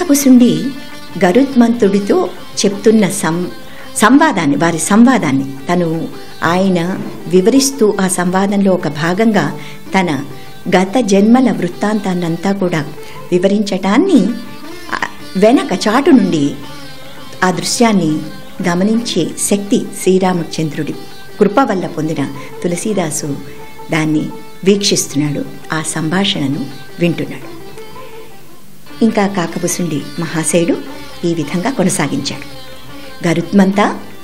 కాకపుసుండి గరుత్మంతుడితో చెప్తున్న సం సంవాదాన్ని వారి సంవాదాన్ని తను ఆయన వివరిస్తూ ఆ సంవాదంలో ఒక భాగంగా తన గత జన్మల వృత్తాంతాన్నంతా కూడా వివరించటాన్ని ఆ, వెనక చాటు నుండి ఆ దృశ్యాన్ని గమనించే శక్తి శ్రీరామచంద్రుడి కృప వల్ల పొందిన తులసీదాసు దాన్ని వీక్షిస్తున్నాడు ఆ సంభాషణను వింటున్నాడు ఇంకా కాకబుసుండి మహాశయుడు ఈ విధంగా కొనసాగించాడు గరుత్మంతా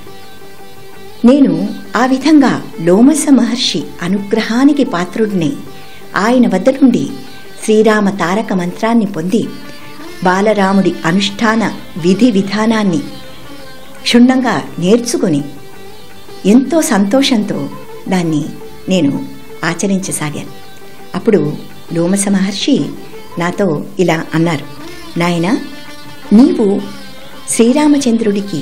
నేను ఆ విధంగా లోమస మహర్షి అనుగ్రహానికి పాత్రుడిని ఆయన వద్ద నుండి శ్రీరామ తారక మంత్రాన్ని పొంది బాలరాముడి అనుష్ఠాన విధి విధానాన్ని క్షుణ్ణంగా నేర్చుకొని ఎంతో సంతోషంతో దాన్ని నేను ఆచరించసాగాను అప్పుడు లోమస మహర్షి నాతో ఇలా అన్నారు నాయన నీవు శ్రీరామచంద్రుడికి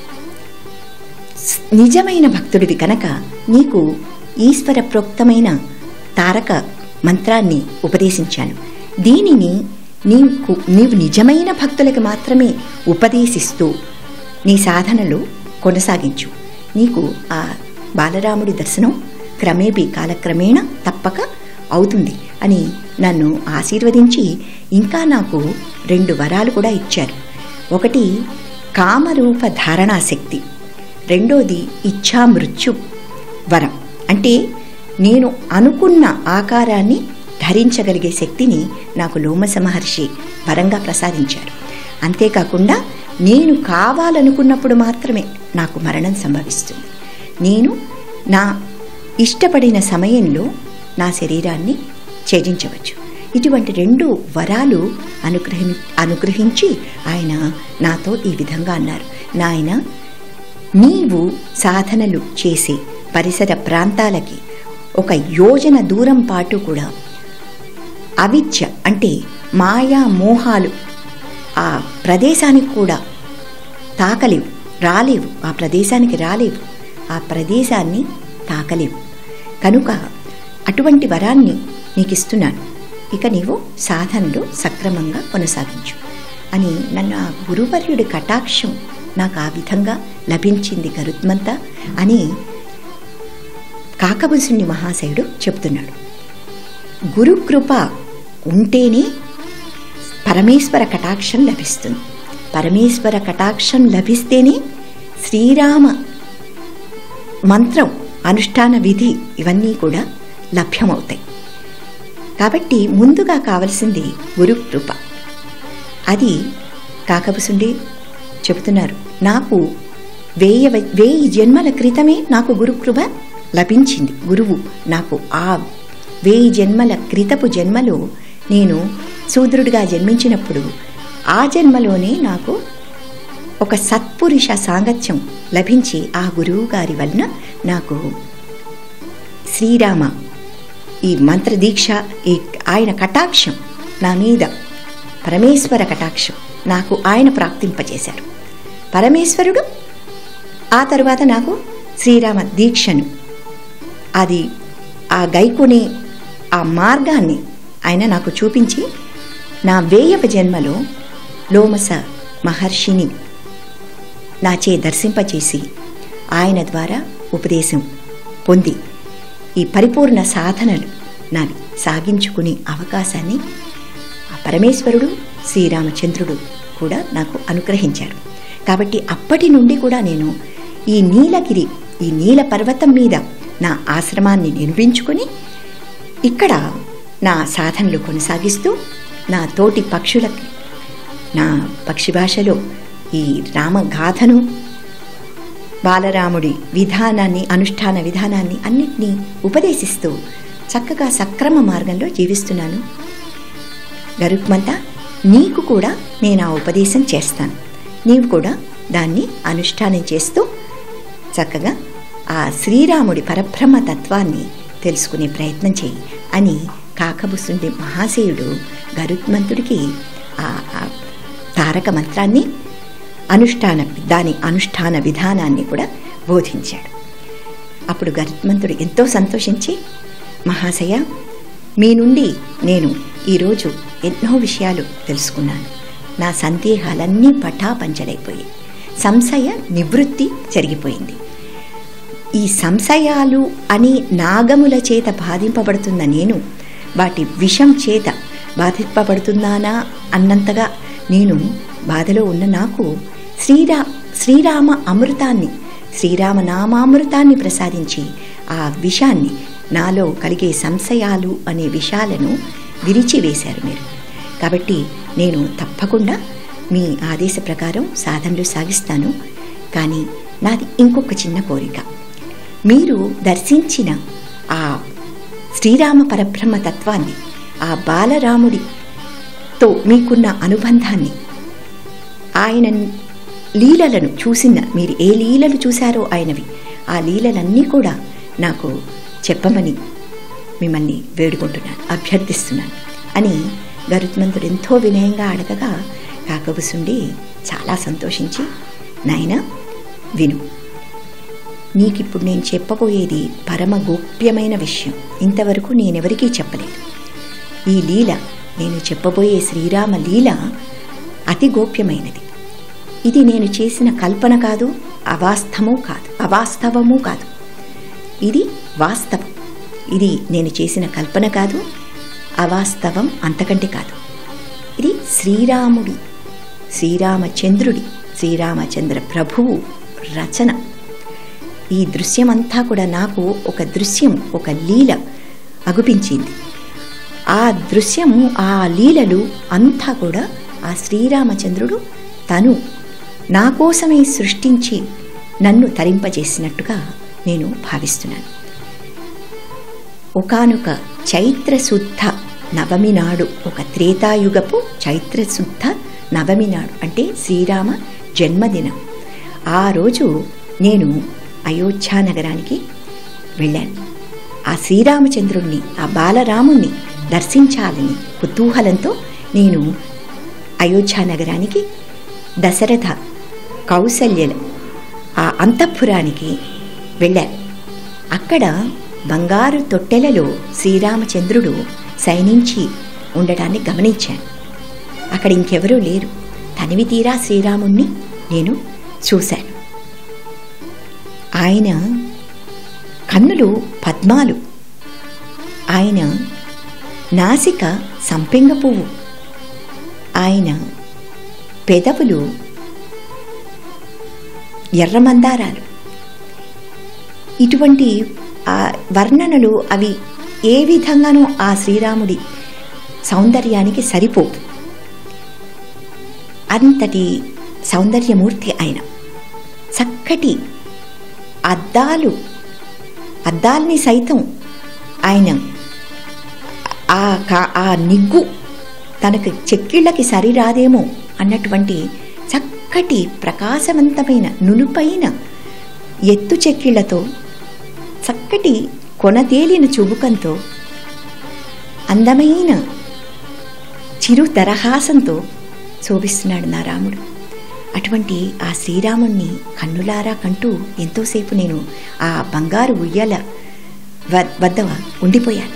స్- నిజమైన భక్తుడివి కనుక నీకు ఈశ్వర ప్రోక్తమైన తారక మంత్రాన్ని ఉపదేశించాను దీనిని నీకు నీవు నిజమైన భక్తులకు మాత్రమే ఉపదేశిస్తూ నీ సాధనలు కొనసాగించు నీకు ఆ బాలరాముడి దర్శనం క్రమేపీ కాలక్రమేణా తప్పక అవుతుంది అని నన్ను ఆశీర్వదించి ఇంకా నాకు రెండు వరాలు కూడా ఇచ్చారు ఒకటి కామరూప ధారణాశక్తి రెండోది ఇచ్ఛా మృత్యు వరం అంటే నేను అనుకున్న ఆకారాన్ని ధరించగలిగే శక్తిని నాకు లోమస మహర్షి వరంగా ప్రసాదించారు అంతేకాకుండా నేను కావాలనుకున్నప్పుడు మాత్రమే నాకు మరణం సంభవిస్తుంది నేను నా ఇష్టపడిన సమయంలో నా శరీరాన్ని త్యజించవచ్చు ఇటువంటి రెండు వరాలు అనుగ్రహి అనుగ్రహించి ఆయన నాతో ఈ విధంగా అన్నారు నాయన నీవు సాధనలు చేసే పరిసర ప్రాంతాలకి ఒక యోజన దూరం పాటు కూడా అవిద్య అంటే మాయా మోహాలు ఆ ప్రదేశానికి కూడా తాకలేవు రాలేవు ఆ ప్రదేశానికి రాలేవు ఆ ప్రదేశాన్ని తాకలేవు కనుక అటువంటి వరాన్ని నీకు ఇస్తున్నాను ఇక నీవు సాధనలు సక్రమంగా కొనసాగించు అని నన్ను ఆ గురువర్యుడి కటాక్షం నాకు ఆ విధంగా లభించింది గరుత్మంత అని కాకబుసుని మహాశయుడు చెప్తున్నాడు గురుకృప ఉంటేనే పరమేశ్వర కటాక్షం లభిస్తుంది పరమేశ్వర కటాక్షం లభిస్తేనే శ్రీరామ మంత్రం అనుష్ఠాన విధి ఇవన్నీ కూడా లభ్యమవుతాయి కాబట్టి ముందుగా కావలసింది గురుకృప అది కాకబుసుండి చెబుతున్నారు నాకు వేయ వేయి జన్మల క్రితమే నాకు గురుకృప లభించింది గురువు నాకు ఆ వేయి జన్మల క్రితపు జన్మలో నేను శూద్రుడిగా జన్మించినప్పుడు ఆ జన్మలోనే నాకు ఒక సత్పురుష సాంగత్యం లభించి ఆ గురువు గారి వలన నాకు శ్రీరామ ఈ మంత్రదీక్ష ఈ ఆయన కటాక్షం నా మీద పరమేశ్వర కటాక్షం నాకు ఆయన ప్రాప్తింపజేశారు పరమేశ్వరుడు ఆ తరువాత నాకు శ్రీరామ దీక్షను అది ఆ గైకుని ఆ మార్గాన్ని ఆయన నాకు చూపించి నా వేయవ జన్మలో లోమస మహర్షిని నాచే దర్శింపచేసి ఆయన ద్వారా ఉపదేశం పొంది ఈ పరిపూర్ణ సాధనలు నావి సాగించుకునే అవకాశాన్ని ఆ పరమేశ్వరుడు శ్రీరామచంద్రుడు కూడా నాకు అనుగ్రహించారు కాబట్టి అప్పటి నుండి కూడా నేను ఈ నీలగిరి ఈ నీల పర్వతం మీద నా ఆశ్రమాన్ని నిర్మించుకొని ఇక్కడ నా సాధనలు కొనసాగిస్తూ నా తోటి పక్షులకి నా పక్షి భాషలో ఈ రామగాథను బాలరాముడి విధానాన్ని అనుష్ఠాన విధానాన్ని అన్నిటినీ ఉపదేశిస్తూ చక్కగా సక్రమ మార్గంలో జీవిస్తున్నాను గరుక్మంత నీకు కూడా నేను ఆ ఉపదేశం చేస్తాను నీవు కూడా దాన్ని అనుష్ఠానం చేస్తూ చక్కగా ఆ శ్రీరాముడి పరబ్రహ్మ తత్వాన్ని తెలుసుకునే ప్రయత్నం చేయి అని కాకబుసుండి మహాశయుడు గరుత్మంతుడికి ఆ ఆ తారక మంత్రాన్ని అనుష్ఠాన దాని అనుష్ఠాన విధానాన్ని కూడా బోధించాడు అప్పుడు గరుత్మంతుడు ఎంతో సంతోషించి మహాశయ మీ నుండి నేను ఈరోజు ఎన్నో విషయాలు తెలుసుకున్నాను నా సందేహాలన్నీ పటాపంచలైపోయాయి సంశయ నివృత్తి జరిగిపోయింది ఈ సంశయాలు అని నాగముల చేత బాధింపబడుతున్న నేను వాటి విషం చేత బాధింపబడుతున్నానా అన్నంతగా నేను బాధలో ఉన్న నాకు శ్రీరా శ్రీరామ అమృతాన్ని శ్రీరామ నామామృతాన్ని ప్రసాదించి ఆ విషాన్ని నాలో కలిగే సంశయాలు అనే విషాలను విరిచివేశారు మీరు కాబట్టి నేను తప్పకుండా మీ ఆదేశ ప్రకారం సాధనలు సాగిస్తాను కానీ నాది ఇంకొక చిన్న కోరిక మీరు దర్శించిన ఆ శ్రీరామ పరబ్రహ్మ తత్వాన్ని ఆ బాలరాముడితో మీకున్న అనుబంధాన్ని ఆయన లీలలను చూసిన మీరు ఏ లీలలు చూశారో ఆయనవి ఆ లీలలన్నీ కూడా నాకు చెప్పమని మిమ్మల్ని వేడుకుంటున్నాను అభ్యర్థిస్తున్నాను అని గరుత్మంతుడు ఎంతో వినయంగా అడగగా కాకబుసుండి చాలా సంతోషించి నాయన విను నీకిప్పుడు నేను చెప్పబోయేది పరమ గోప్యమైన విషయం ఇంతవరకు నేనెవరికీ చెప్పలేదు ఈ లీల నేను చెప్పబోయే శ్రీరామ లీల అతి గోప్యమైనది ఇది నేను చేసిన కల్పన కాదు అవాస్తవము కాదు అవాస్తవము కాదు ఇది వాస్తవం ఇది నేను చేసిన కల్పన కాదు అవాస్తవం అంతకంటే కాదు ఇది శ్రీరాముడి శ్రీరామచంద్రుడి శ్రీరామచంద్ర ప్రభువు రచన ఈ దృశ్యమంతా కూడా నాకు ఒక దృశ్యం ఒక లీల అగుపించింది ఆ దృశ్యము ఆ లీలలు అంతా కూడా ఆ శ్రీరామచంద్రుడు తను నా కోసమే సృష్టించి నన్ను తరింపజేసినట్టుగా నేను భావిస్తున్నాను ఒకానొక చైత్రశుద్ధ నవమి నాడు ఒక త్రేతాయుగపు చైత్రశుద్ధ నవమి నాడు అంటే శ్రీరామ జన్మదినం ఆ రోజు నేను అయోధ్య నగరానికి వెళ్ళాను ఆ శ్రీరామచంద్రుణ్ణి ఆ బాలరాముణ్ణి దర్శించాలని కుతూహలంతో నేను అయోధ్య నగరానికి దశరథ కౌసల్యల ఆ అంతఃపురానికి వెళ్ళాను అక్కడ బంగారు తొట్టెలలో శ్రీరామచంద్రుడు శయనించి ఉండడాన్ని గమనించాను అక్కడ ఇంకెవరూ లేరు తనివి తీరా శ్రీరాముణ్ణి నేను చూశాను ఆయన కన్నులు పద్మాలు ఆయన నాసిక సంపెంగ పువ్వు ఆయన పెదవులు ఎర్రమందారాలు ఇటువంటి ఆ వర్ణనలు అవి ఏ విధంగానూ ఆ శ్రీరాముడి సౌందర్యానికి సరిపోవు అంతటి సౌందర్యమూర్తి ఆయన చక్కటి అద్దాలు అద్దాల్ని సైతం ఆయన ఆ కా- ఆ నిగ్గు తనకు చెక్కిళ్ళకి సరిరాదేమో అన్నటువంటి చక్కటి ప్రకాశవంతమైన నునుపైన ఎత్తు చెక్కిళ్లతో చక్కటి కొనతేలిన చుబుకంతో అందమైన చిరు దరహాసంతో శోభిస్తున్నాడు నా రాముడు అటువంటి ఆ శ్రీరాముణ్ణి కన్నులారా కంటూ ఎంతోసేపు నేను ఆ బంగారు ఉయ్యాల వ- వద్ద ఉండిపోయాను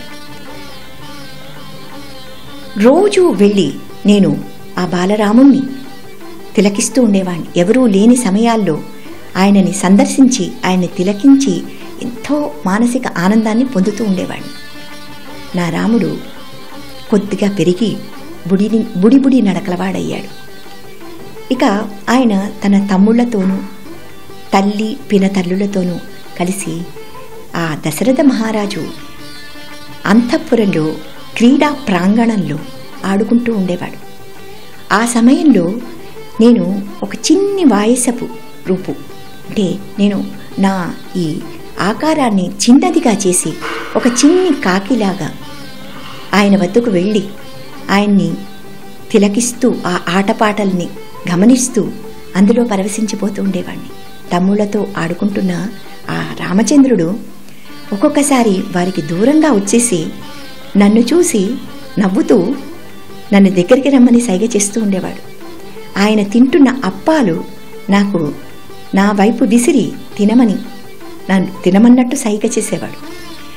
రోజు వెళ్ళి నేను ఆ బాలరాముణ్ణి తిలకిస్తూ ఉండేవాణ్ణి ఎవరూ లేని సమయాల్లో ఆయనని సందర్శించి ఆయన్ని తిలకించి ఎంతో మానసిక ఆనందాన్ని పొందుతూ ఉండేవాడిని నా రాముడు కొద్దిగా పెరిగి బుడిని బుడి బుడి నడకలవాడయ్యాడు ఇక ఆయన తన తమ్ముళ్లతోనూ తల్లి పినతల్లులతోనూ కలిసి ఆ దశరథ మహారాజు అంతఃపురంలో క్రీడా ప్రాంగణంలో ఆడుకుంటూ ఉండేవాడు ఆ సమయంలో నేను ఒక చిన్ని వాయసపు రూపు అంటే నేను నా ఈ ఆకారాన్ని చిన్నదిగా చేసి ఒక చిన్ని కాకిలాగా ఆయన వద్దకు వెళ్ళి ఆయన్ని తిలకిస్తూ ఆ ఆటపాటల్ని గమనిస్తూ అందులో పరవశించిపోతూ ఉండేవాడిని తమ్ముళ్లతో ఆడుకుంటున్న ఆ రామచంద్రుడు ఒక్కొక్కసారి వారికి దూరంగా వచ్చేసి నన్ను చూసి నవ్వుతూ నన్ను దగ్గరికి రమ్మని సైగ చేస్తూ ఉండేవాడు ఆయన తింటున్న అప్పాలు నాకు నా వైపు విసిరి తినమని నన్ను తినమన్నట్టు సైగ చేసేవాడు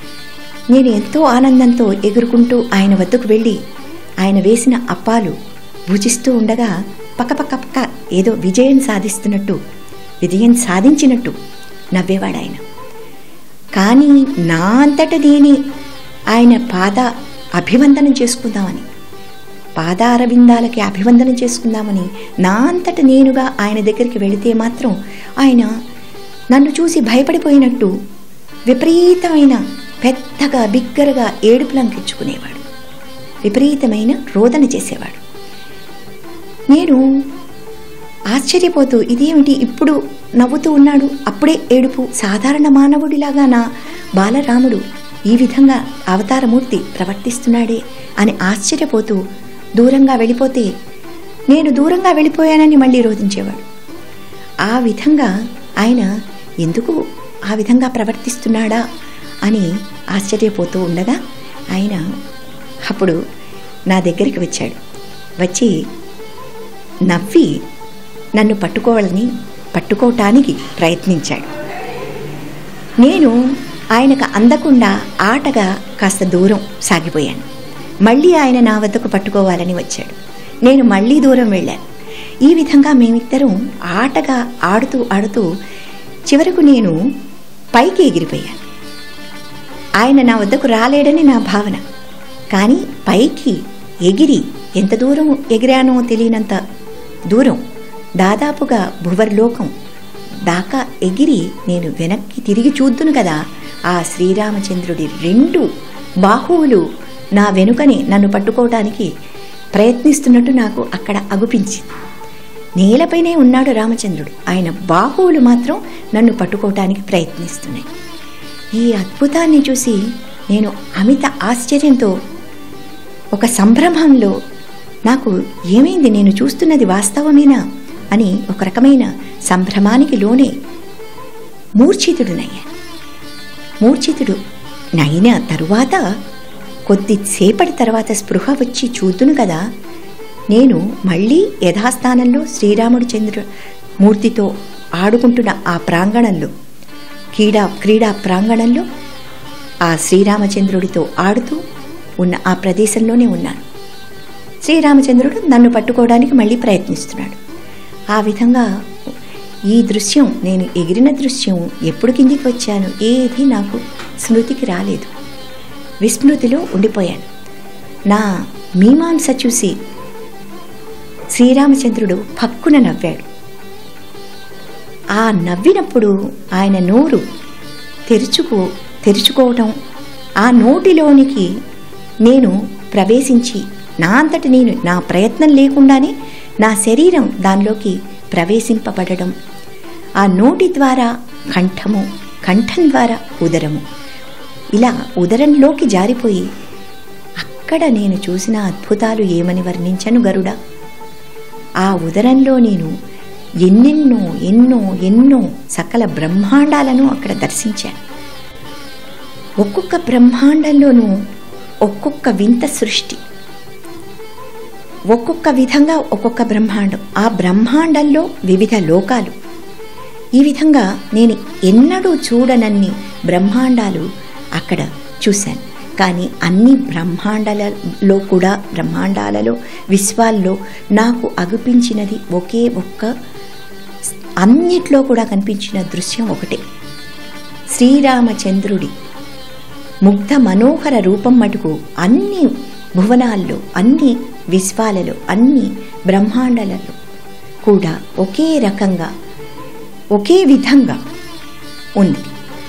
నేను ఎంతో ఆనందంతో ఎగురుకుంటూ ఆయన వద్దకు వెళ్ళి ఆయన వేసిన అప్పాలు పూజిస్తూ ఉండగా పక్క పక్క పక్క ఏదో విజయం సాధిస్తున్నట్టు విజయం సాధించినట్టు నవ్వేవాడు ఆయన కానీ నా అంతట నేనే ఆయన పాద అభివందనం చేసుకుందామని పాదారవిందాలకి అభివందనం చేసుకుందామని నా అంతట నేనుగా ఆయన దగ్గరికి వెళితే మాత్రం ఆయన నన్ను చూసి భయపడిపోయినట్టు విపరీతమైన పెద్దగా బిగ్గరగా ఏడుపులంకించుకునేవాడు విపరీతమైన రోదన చేసేవాడు నేను ఆశ్చర్యపోతూ ఇదేమిటి ఇప్పుడు నవ్వుతూ ఉన్నాడు అప్పుడే ఏడుపు సాధారణ మానవుడిలాగా నా బాలరాముడు ఈ విధంగా అవతారమూర్తి ప్రవర్తిస్తున్నాడే అని ఆశ్చర్యపోతూ దూరంగా వెళ్ళిపోతే నేను దూరంగా వెళ్ళిపోయానని మళ్ళీ రోధించేవాడు ఆ విధంగా ఆయన ఎందుకు ఆ విధంగా ప్రవర్తిస్తున్నాడా అని ఆశ్చర్యపోతూ ఉండగా ఆయన అప్పుడు నా దగ్గరికి వచ్చాడు వచ్చి నవ్వి నన్ను పట్టుకోవాలని పట్టుకోవటానికి ప్రయత్నించాడు నేను ఆయనకు అందకుండా ఆటగా కాస్త దూరం సాగిపోయాను మళ్ళీ ఆయన నా వద్దకు పట్టుకోవాలని వచ్చాడు నేను మళ్ళీ దూరం వెళ్ళాను ఈ విధంగా మేమిద్దరం ఆటగా ఆడుతూ ఆడుతూ చివరకు నేను పైకి ఎగిరిపోయాను ఆయన నా వద్దకు రాలేడని నా భావన కానీ పైకి ఎగిరి ఎంత దూరం ఎగిరానో తెలియనంత దూరం దాదాపుగా భువర్లోకం దాకా ఎగిరి నేను వెనక్కి తిరిగి చూద్దును కదా ఆ శ్రీరామచంద్రుడి రెండు బాహువులు నా వెనుకనే నన్ను పట్టుకోవటానికి ప్రయత్నిస్తున్నట్టు నాకు అక్కడ అగుపించింది నేలపైనే ఉన్నాడు రామచంద్రుడు ఆయన బాహువులు మాత్రం నన్ను పట్టుకోవటానికి ప్రయత్నిస్తున్నాయి ఈ అద్భుతాన్ని చూసి నేను అమిత ఆశ్చర్యంతో ఒక సంభ్రమంలో నాకు ఏమైంది నేను చూస్తున్నది వాస్తవమేనా అని ఒక రకమైన సంభ్రమానికి లోనే మూర్ఛితుడునయ్యాను మూర్ఛితుడు నైన తరువాత కొద్దిసేపటి తర్వాత స్పృహ వచ్చి చూద్దును కదా నేను మళ్ళీ యథాస్థానంలో శ్రీరాముడు చంద్ర మూర్తితో ఆడుకుంటున్న ఆ ప్రాంగణంలో క్రీడా క్రీడా ప్రాంగణంలో ఆ శ్రీరామచంద్రుడితో ఆడుతూ ఉన్న ఆ ప్రదేశంలోనే ఉన్నాను శ్రీరామచంద్రుడు నన్ను పట్టుకోవడానికి మళ్ళీ ప్రయత్నిస్తున్నాడు ఆ విధంగా ఈ దృశ్యం నేను ఎగిరిన దృశ్యం ఎప్పుడు కిందికి వచ్చాను ఏది నాకు స్మృతికి రాలేదు విస్మృతిలో ఉండిపోయాను నా మీమాంస చూసి శ్రీరామచంద్రుడు పక్కున నవ్వాడు ఆ నవ్వినప్పుడు ఆయన నోరు తెరుచుకో తెరుచుకోవటం ఆ నోటిలోనికి నేను ప్రవేశించి నా అంతటి నేను నా ప్రయత్నం లేకుండానే నా శరీరం దానిలోకి ప్రవేశింపబడడం ఆ నోటి ద్వారా కంఠము కంఠం ద్వారా ఉదరము ఇలా ఉదరంలోకి జారిపోయి అక్కడ నేను చూసిన అద్భుతాలు ఏమని వర్ణించను గరుడ ఆ ఉదరంలో నేను ఎన్నెన్నో ఎన్నో ఎన్నో సకల బ్రహ్మాండాలను అక్కడ దర్శించాను ఒక్కొక్క బ్రహ్మాండంలోనూ ఒక్కొక్క వింత సృష్టి ఒక్కొక్క విధంగా ఒక్కొక్క బ్రహ్మాండం ఆ బ్రహ్మాండంలో వివిధ లోకాలు ఈ విధంగా నేను ఎన్నడూ చూడనన్ని బ్రహ్మాండాలు అక్కడ చూశాను కానీ అన్ని బ్రహ్మాండాలలో కూడా బ్రహ్మాండాలలో విశ్వాల్లో నాకు అగుపించినది ఒకే ఒక్క అన్నిట్లో కూడా కనిపించిన దృశ్యం ఒకటే శ్రీరామచంద్రుడి ముగ్ధ మనోహర రూపం మటుకు అన్ని భువనాల్లో అన్ని విశ్వాలలో అన్ని బ్రహ్మాండాలలో కూడా ఒకే రకంగా ఒకే విధంగా ఉంది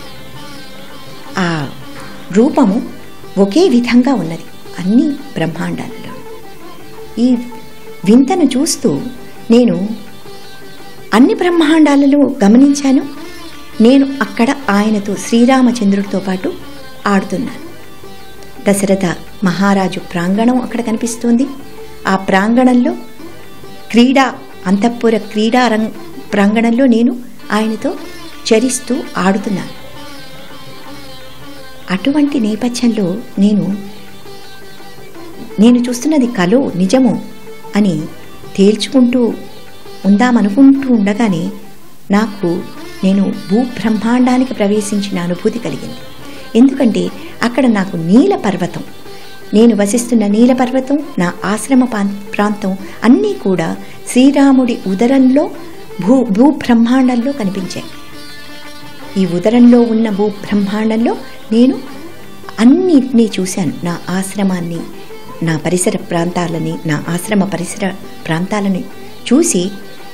ఆ రూపము ఒకే విధంగా ఉన్నది అన్ని బ్రహ్మాండాలలో ఈ వింతను చూస్తూ నేను అన్ని బ్రహ్మాండాలలో గమనించాను నేను అక్కడ ఆయనతో శ్రీరామచంద్రుడితో పాటు ఆడుతున్నాను దశరథ మహారాజు ప్రాంగణం అక్కడ కనిపిస్తుంది ఆ ప్రాంగణంలో క్రీడా అంతఃపుర క్రీడా రంగ్ ప్రాంగణంలో నేను ఆయనతో చరిస్తూ ఆడుతున్నాను అటువంటి నేపథ్యంలో నేను నేను చూస్తున్నది కలో నిజము అని తేల్చుకుంటూ ఉందామనుకుంటూ ఉండగానే నాకు నేను భూబ్రహ్మాండానికి ప్రవేశించిన అనుభూతి కలిగింది ఎందుకంటే అక్కడ నాకు నీల పర్వతం నేను వసిస్తున్న నీలపర్వతం నా ఆశ్రమ పాం- ప్రాంతం అన్నీ కూడా శ్రీరాముడి ఉదరంలో భూ భూబ్రహ్మాండంలో కనిపించాయి ఈ ఉదరంలో ఉన్న భూ బ్రహ్మాండంలో నేను అన్నిటినీ చూశాను నా ఆశ్రమాన్ని నా పరిసర ప్రాంతాలని నా ఆశ్రమ పరిసర ప్రాంతాలని చూసి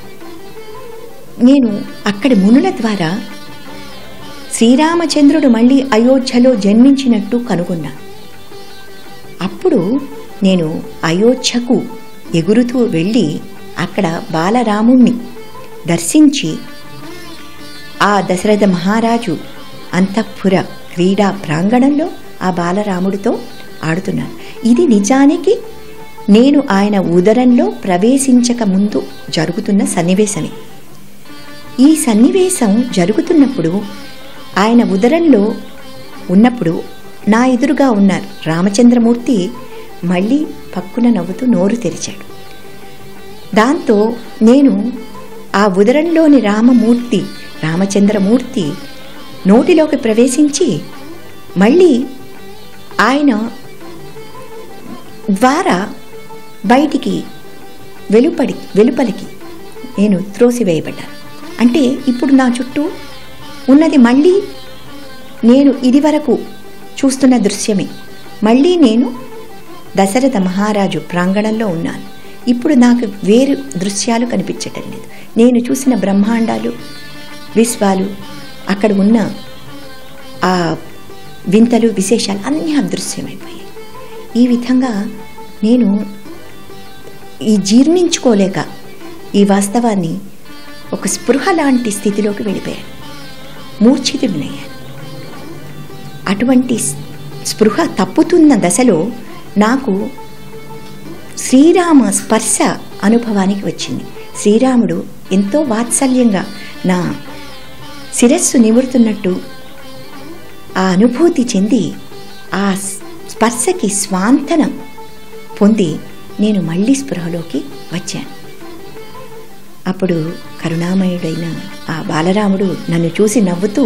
నేను అక్కడి మునుల ద్వారా శ్రీరామచంద్రుడు మళ్ళీ అయోధ్యలో జన్మించినట్టు కనుగొన్నాను అప్పుడు నేను అయోధ్యకు ఎగురుతూ వెళ్ళి అక్కడ బాలరాముణ్ణి దర్శించి ఆ దశరథ మహారాజు అంతఃపుర క్రీడా ప్రాంగణంలో ఆ బాలరాముడితో ఆడుతున్నాను ఇది నిజానికి నేను ఆయన ఉదరంలో ప్రవేశించక ముందు జరుగుతున్న సన్నివేశమే ఈ సన్నివేశం జరుగుతున్నప్పుడు ఆయన ఉదరంలో ఉన్నప్పుడు నా ఎదురుగా ఉన్నారు రామచంద్రమూర్తి మళ్ళీ పక్కున నవ్వుతూ నోరు తెరిచాడు దాంతో నేను ఆ ఉదరంలోని రామమూర్తి రామచంద్రమూర్తి నోటిలోకి ప్రవేశించి మళ్ళీ ఆయన ద్వారా బయటికి వెలుపడి వెలుపలికి నేను త్రోసివేయబడ్డాను అంటే ఇప్పుడు నా చుట్టూ ఉన్నది మళ్ళీ నేను ఇదివరకు చూస్తున్న దృశ్యమే మళ్ళీ నేను దశరథ మహారాజు ప్రాంగణంలో ఉన్నాను ఇప్పుడు నాకు వేరు దృశ్యాలు కనిపించటం లేదు నేను చూసిన బ్రహ్మాండాలు విశ్వాలు అక్కడ ఉన్న ఆ వింతలు విశేషాలు అన్నీ అదృశ్యమైపోయాయి ఈ విధంగా నేను ఈ జీర్ణించుకోలేక ఈ వాస్తవాన్ని ఒక స్పృహ లాంటి స్థితిలోకి వెళ్ళిపోయాను మూర్ఛితుడినయ్యాను అటువంటి స్పృహ తప్పుతున్న దశలో నాకు శ్రీరామ స్పర్శ అనుభవానికి వచ్చింది శ్రీరాముడు ఎంతో వాత్సల్యంగా నా శిరస్సు నిమురుతున్నట్టు ఆ అనుభూతి చెంది ఆ స్పర్శకి స్వాంతన పొంది నేను మళ్ళీ స్పృహలోకి వచ్చాను అప్పుడు కరుణామయుడైన ఆ బాలరాముడు నన్ను చూసి నవ్వుతూ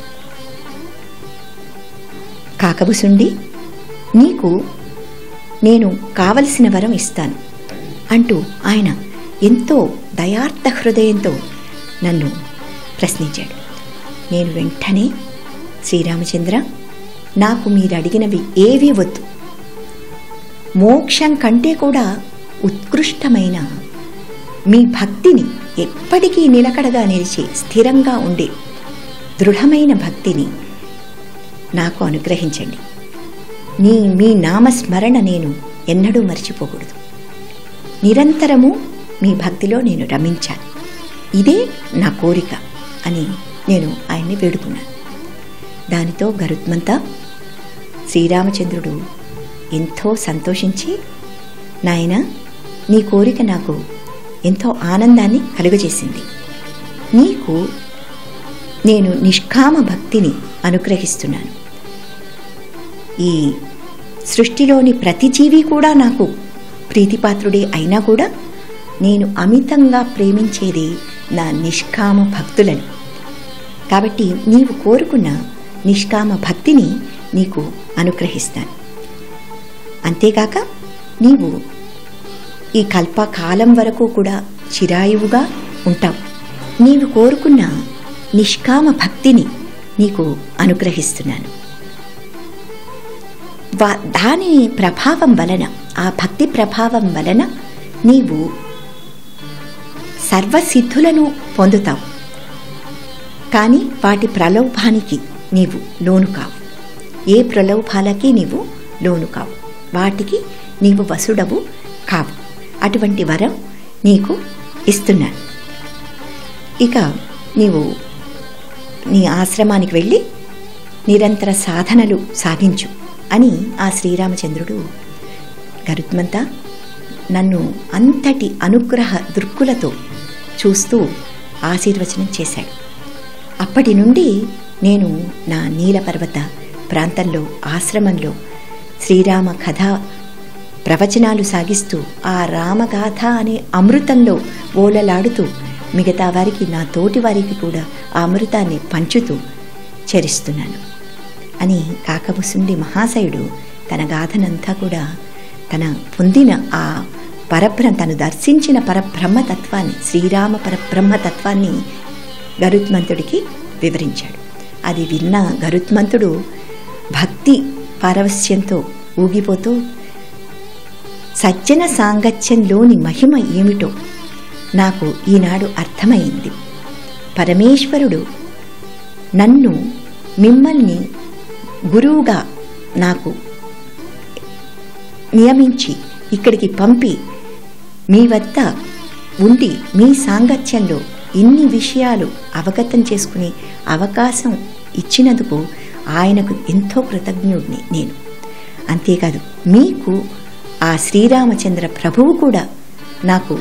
కాకబుసుండి నీకు నేను కావలసిన వరం ఇస్తాను అంటూ ఆయన ఎంతో దయార్థ హృదయంతో నన్ను ప్రశ్నించాడు నేను వెంటనే శ్రీరామచంద్ర నాకు మీరు అడిగినవి ఏవీ వద్దు మోక్షం కంటే కూడా ఉత్కృష్టమైన మీ భక్తిని ఎప్పటికీ నిలకడగా నిలిచి స్థిరంగా ఉండే దృఢమైన భక్తిని నాకు అనుగ్రహించండి నీ మీ నామస్మరణ నేను ఎన్నడూ మర్చిపోకూడదు నిరంతరము మీ భక్తిలో నేను రమించాలి ఇదే నా కోరిక అని నేను ఆయన్ని వేడుకున్నాను దానితో గరుత్మంతా శ్రీరామచంద్రుడు ఎంతో సంతోషించి నాయన నీ కోరిక నాకు ఎంతో ఆనందాన్ని కలుగజేసింది నీకు నేను నిష్కామ భక్తిని అనుగ్రహిస్తున్నాను ఈ సృష్టిలోని ప్రతి జీవి కూడా నాకు ప్రీతిపాత్రుడే అయినా కూడా నేను అమితంగా ప్రేమించేది నా నిష్కామ భక్తులను కాబట్టి నీవు కోరుకున్న నిష్కామ భక్తిని నీకు అనుగ్రహిస్తాను అంతేగాక నీవు ఈ కల్పకాలం వరకు కూడా చిరాయువుగా ఉంటావు నీవు కోరుకున్న నిష్కామ భక్తిని నీకు అనుగ్రహిస్తున్నాను వా దాని ప్రభావం వలన ఆ భక్తి ప్రభావం వలన నీవు సర్వసిద్ధులను పొందుతావు కానీ వాటి ప్రలోభానికి నీవు లోను కావు ఏ ప్రలోభాలకి నీవు లోను కావు వాటికి నీవు వసుడవు కావు అటువంటి వరం నీకు ఇస్తున్నాను ఇక నీవు నీ ఆశ్రమానికి వెళ్ళి నిరంతర సాధనలు సాగించు అని ఆ శ్రీరామచంద్రుడు గరుత్మంత నన్ను అంతటి అనుగ్రహ దృక్కులతో చూస్తూ ఆశీర్వచనం చేశాడు అప్పటి నుండి నేను నా నీలపర్వత ప్రాంతంలో ఆశ్రమంలో శ్రీరామ కథ ప్రవచనాలు సాగిస్తూ ఆ రామగాథ అనే అమృతంలో ఓలలాడుతూ మిగతా వారికి నా తోటి వారికి కూడా ఆ అమృతాన్ని పంచుతూ చరిస్తున్నాను అని కాకముసుండి మహాశయుడు తన గాథనంతా కూడా తన పొందిన ఆ పరబ్రహ్మ తను దర్శించిన పరబ్రహ్మతత్వాన్ని శ్రీరామ పరబ్రహ్మతత్వాన్ని గరుత్మంతుడికి వివరించాడు అది విన్న గరుత్మంతుడు భక్తి పారవస్యంతో ఊగిపోతూ సజ్జన సాంగత్యంలోని మహిమ ఏమిటో నాకు ఈనాడు అర్థమైంది పరమేశ్వరుడు నన్ను మిమ్మల్ని గురువుగా నాకు నియమించి ఇక్కడికి పంపి మీ వద్ద ఉండి మీ సాంగత్యంలో ఇన్ని విషయాలు అవగతం చేసుకునే అవకాశం ఇచ్చినందుకు ఆయనకు ఎంతో కృతజ్ఞుడిని నేను అంతేకాదు మీకు ఆ శ్రీరామచంద్ర ప్రభువు కూడా నాకు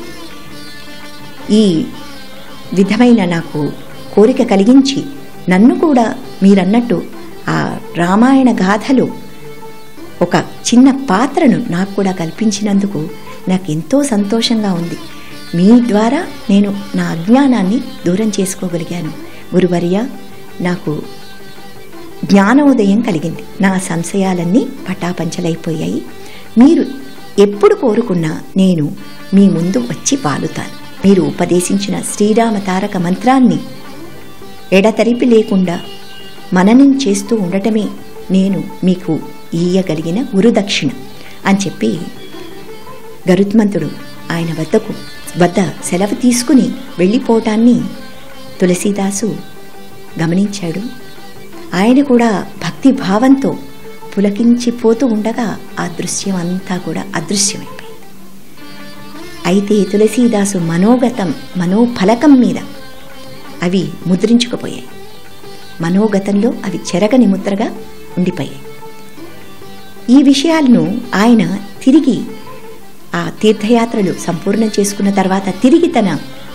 ఈ విధమైన నాకు కోరిక కలిగించి నన్ను కూడా మీరన్నట్టు ఆ రామాయణ గాథలో ఒక చిన్న పాత్రను నాకు కూడా కల్పించినందుకు నాకు ఎంతో సంతోషంగా ఉంది మీ ద్వారా నేను నా అజ్ఞానాన్ని దూరం చేసుకోగలిగాను గురువర్య నాకు జ్ఞానోదయం కలిగింది నా సంశయాలన్నీ పటాపంచలైపోయాయి మీరు ఎప్పుడు కోరుకున్నా నేను మీ ముందు వచ్చి వాలుతాను మీరు ఉపదేశించిన శ్రీరామ తారక మంత్రాన్ని ఎడతెరిపి లేకుండా మననం చేస్తూ ఉండటమే నేను మీకు ఇయ్యగలిగిన గురుదక్షిణ అని చెప్పి గరుత్మంతుడు ఆయన వద్దకు వద్ద సెలవు తీసుకుని వెళ్ళిపోవటాన్ని తులసీదాసు గమనించాడు ఆయన కూడా భక్తి భావంతో పులకించిపోతూ ఉండగా ఆ దృశ్యం అంతా కూడా అదృశ్యమైపోయింది అయితే తులసీదాసు మనోగతం మనోఫలకం మీద అవి ముద్రించుకుపోయాయి మనోగతంలో అవి చెరగని ముద్రగా ఉండిపోయాయి ఈ విషయాలను ఆయన తిరిగి ఆ తీర్థయాత్రలు సంపూర్ణం చేసుకున్న తర్వాత తిరిగి తన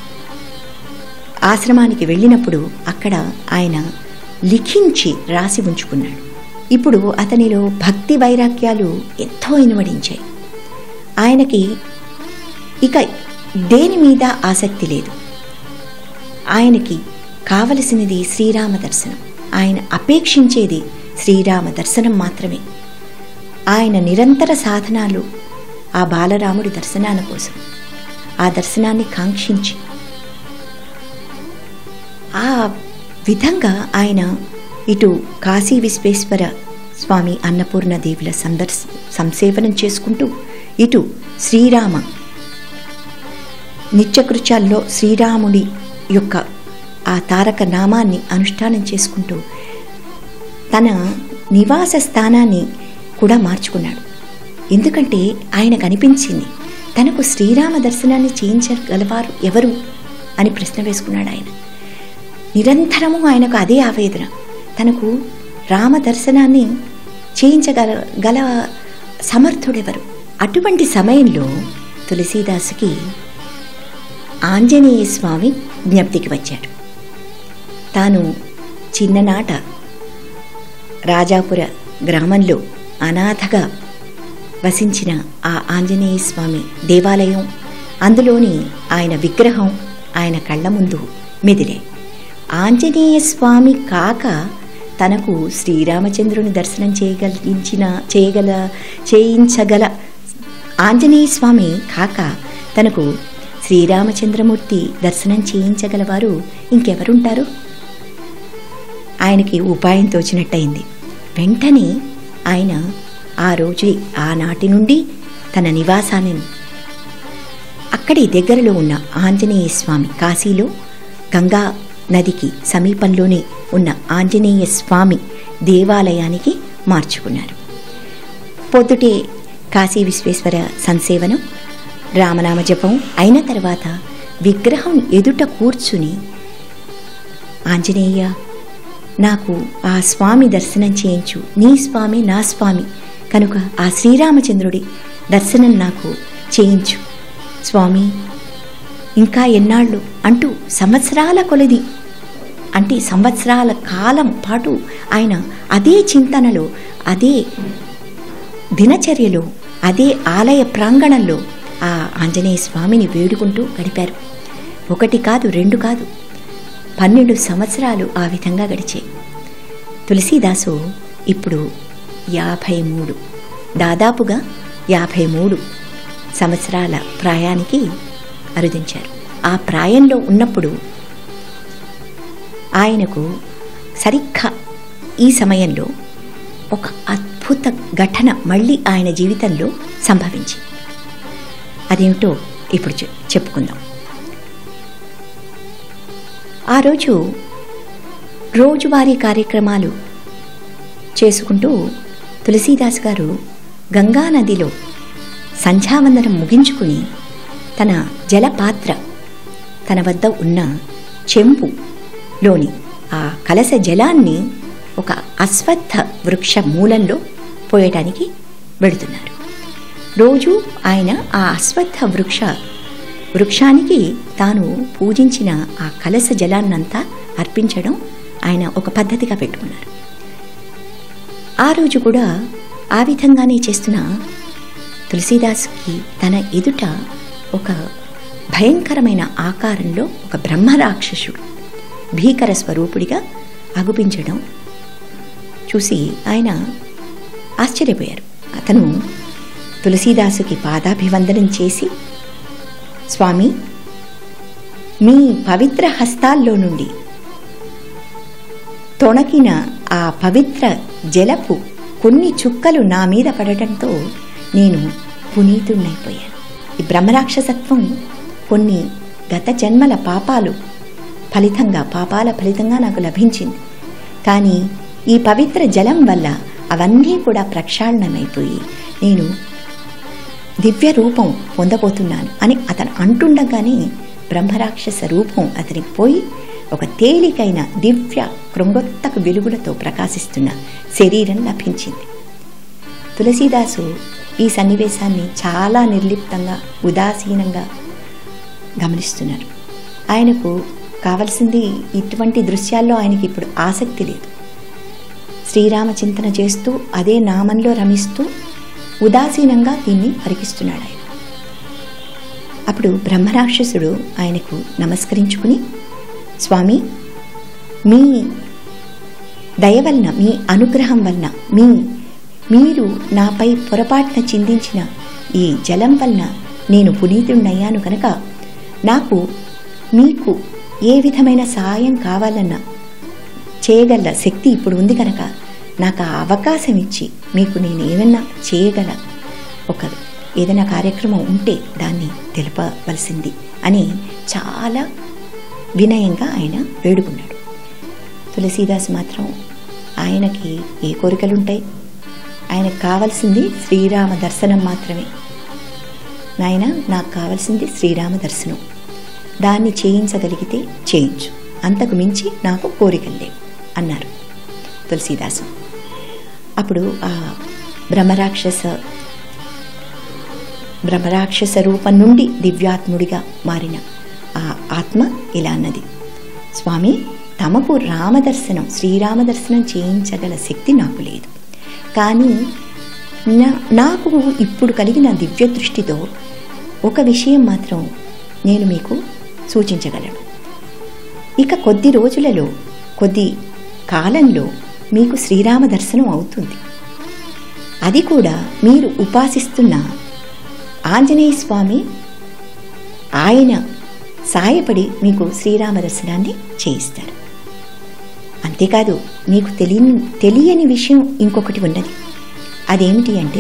ఆశ్రమానికి వెళ్ళినప్పుడు అక్కడ ఆయన లిఖించి రాసి ఉంచుకున్నాడు ఇప్పుడు అతనిలో భక్తి వైరాగ్యాలు ఎంతో ఇనువడించాయి ఆయనకి ఇక దేని మీద ఆసక్తి లేదు ఆయనకి కావలసినది శ్రీరామ దర్శనం ఆయన అపేక్షించేది శ్రీరామ దర్శనం మాత్రమే ఆయన నిరంతర సాధనాలు ఆ బాలరాముడి దర్శనాల కోసం ఆ దర్శనాన్ని కాంక్షించి ఆ విధంగా ఆయన ఇటు కాశీ విశ్వేశ్వర స్వామి అన్నపూర్ణ దేవుల సందర్శ సంసేవనం చేసుకుంటూ ఇటు శ్రీరామ నిత్యకృత్యాల్లో శ్రీరాముడి యొక్క ఆ తారక నామాన్ని అనుష్ఠానం చేసుకుంటూ తన నివాస స్థానాన్ని కూడా మార్చుకున్నాడు ఎందుకంటే ఆయనకు అనిపించింది తనకు శ్రీరామ దర్శనాన్ని చేయించగలవారు ఎవరు అని ప్రశ్న వేసుకున్నాడు ఆయన నిరంతరము ఆయనకు అదే ఆవేదన తనకు రామ దర్శనాన్ని చేయించగల గల సమర్థుడెవరు అటువంటి సమయంలో తులసీదాసుకి ఆంజనేయ స్వామి జ్ఞప్తికి వచ్చాడు తాను చిన్ననాట రాజాపుర గ్రామంలో అనాథగా వసించిన ఆ ఆంజనేయ స్వామి దేవాలయం అందులోని ఆయన విగ్రహం ఆయన కళ్ళ ముందు మెదిలే ఆంజనేయ స్వామి కాక తనకు శ్రీరామచంద్రుని దర్శనం చేయగలిగించిన చేయగల చేయించగల ఆంజనేయ స్వామి కాక తనకు శ్రీరామచంద్రమూర్తి దర్శనం చేయించగలవారు ఇంకెవరుంటారు ఆయనకి ఉపాయం తోచినట్టయింది వెంటనే ఆయన ఆ రోజు ఆనాటి నుండి తన నివాసాన్ని అక్కడి దగ్గరలో ఉన్న ఆంజనేయ స్వామి కాశీలో గంగా నదికి సమీపంలోనే ఉన్న ఆంజనేయ స్వామి దేవాలయానికి మార్చుకున్నారు పొద్దుటే కాశీ విశ్వేశ్వర సంసేవనం రామనామ జపం అయిన తర్వాత విగ్రహం ఎదుట కూర్చుని ఆంజనేయ నాకు ఆ స్వామి దర్శనం చేయించు నీ స్వామి నా స్వామి కనుక ఆ శ్రీరామచంద్రుడి దర్శనం నాకు చేయించు స్వామి ఇంకా ఎన్నాళ్ళు అంటూ సంవత్సరాల కొలది అంటే సంవత్సరాల కాలం పాటు ఆయన అదే చింతనలో అదే దినచర్యలో అదే ఆలయ ప్రాంగణంలో ఆ ఆంజనేయ స్వామిని వేడుకుంటూ గడిపారు ఒకటి కాదు రెండు కాదు పన్నెండు సంవత్సరాలు ఆ విధంగా గడిచాయి తులసీదాసు ఇప్పుడు యాభై మూడు దాదాపుగా యాభై మూడు సంవత్సరాల ప్రాయానికి అరుదించారు ఆ ప్రాయంలో ఉన్నప్పుడు ఆయనకు సరిగ్గా ఈ సమయంలో ఒక అద్భుత ఘటన మళ్ళీ ఆయన జీవితంలో సంభవించింది అదేమిటో ఇప్పుడు చె- చెప్పుకుందాం ఆ రోజు రోజువారీ కార్యక్రమాలు చేసుకుంటూ తులసీదాస్ గారు గంగా నదిలో సంధ్యావందనం ముగించుకుని తన జలపాత్ర తన వద్ద ఉన్న చెంపులోని ఆ కలస జలాన్ని ఒక అశ్వత్థ వృక్ష మూలంలో పోయటానికి వెళుతున్నారు రోజు ఆయన ఆ అశ్వత్థ వృక్ష వృక్షానికి తాను పూజించిన ఆ కలస జలాన్నంతా అర్పించడం ఆయన ఒక పద్ధతిగా పెట్టుకున్నారు ఆ రోజు కూడా ఆ విధంగానే చేస్తున్న తులసీదాస్కి తన ఎదుట ఒక భయంకరమైన ఆకారంలో ఒక బ్రహ్మరాక్షసుడు భీకర స్వరూపుడిగా అగుపించడం చూసి ఆయన ఆశ్చర్యపోయారు అతను తులసీదాసుకి పాదాభివందనం చేసి స్వామి మీ పవిత్ర హస్తాల్లో నుండి తొణకిన ఆ పవిత్ర జలపు కొన్ని చుక్కలు నా మీద పడటంతో నేను పునీతుణ్ణైపోయాను ఈ బ్రహ్మరాక్షసత్వం కొన్ని గత జన్మల పాపాలు ఫలితంగా పాపాల ఫలితంగా నాకు లభించింది కానీ ఈ పవిత్ర జలం వల్ల అవన్నీ కూడా ప్రక్షాళనమైపోయి నేను దివ్య రూపం పొందబోతున్నాను అని అతను అంటుండగానే బ్రహ్మరాక్షస రూపం అతనికి పోయి ఒక తేలికైన దివ్య కృంగొత్తకు వెలుగులతో ప్రకాశిస్తున్న శరీరం లభించింది తులసీదాసు ఈ సన్నివేశాన్ని చాలా నిర్లిప్తంగా ఉదాసీనంగా గమనిస్తున్నారు ఆయనకు కావలసింది ఇటువంటి దృశ్యాల్లో ఆయనకి ఇప్పుడు ఆసక్తి లేదు శ్రీరామ చింతన చేస్తూ అదే నామంలో రమిస్తూ ఉదాసీనంగా దీన్ని పరికిస్తున్నాడు ఆయన అప్పుడు బ్రహ్మరాక్షసుడు ఆయనకు నమస్కరించుకుని స్వామి మీ దయ వలన మీ అనుగ్రహం వలన మీ మీరు నాపై పొరపాటున చిందించిన ఈ జలం వలన నేను పునీతుడినయ్యాను కనుక నాకు మీకు ఏ విధమైన సహాయం కావాలన్నా చేయగల శక్తి ఇప్పుడు ఉంది కనుక నాకు ఆ అవకాశం ఇచ్చి మీకు నేను ఏమన్నా చేయగల ఒక ఏదైనా కార్యక్రమం ఉంటే దాన్ని తెలపవలసింది అని చాలా వినయంగా ఆయన వేడుకున్నాడు తులసీదాస్ మాత్రం ఆయనకి ఏ కోరికలు ఉంటాయి ఆయనకు కావాల్సింది శ్రీరామ దర్శనం మాత్రమే నాయన నాకు కావాల్సింది శ్రీరామ దర్శనం దాన్ని చేయించగలిగితే చేయించు అంతకు మించి నాకు కోరికలు లేవు అన్నారు తులసీదాసు అప్పుడు ఆ బ్రహ్మరాక్షస బ్రహ్మరాక్షస రూపం నుండి దివ్యాత్ముడిగా మారిన ఆ ఆత్మ ఇలా అన్నది స్వామి తమకు రామదర్శనం శ్రీరామ దర్శనం చేయించగల శక్తి నాకు లేదు కానీ నా నాకు ఇప్పుడు కలిగిన దివ్య దృష్టితో ఒక విషయం మాత్రం నేను మీకు సూచించగలను ఇక కొద్ది రోజులలో కొద్ది కాలంలో మీకు శ్రీరామ దర్శనం అవుతుంది అది కూడా మీరు ఉపాసిస్తున్న ఆంజనేయ స్వామి ఆయన సాయపడి మీకు శ్రీరామ దర్శనాన్ని చేయిస్తారు అంతేకాదు మీకు తెలియని తెలియని విషయం ఇంకొకటి ఉన్నది అదేమిటి అంటే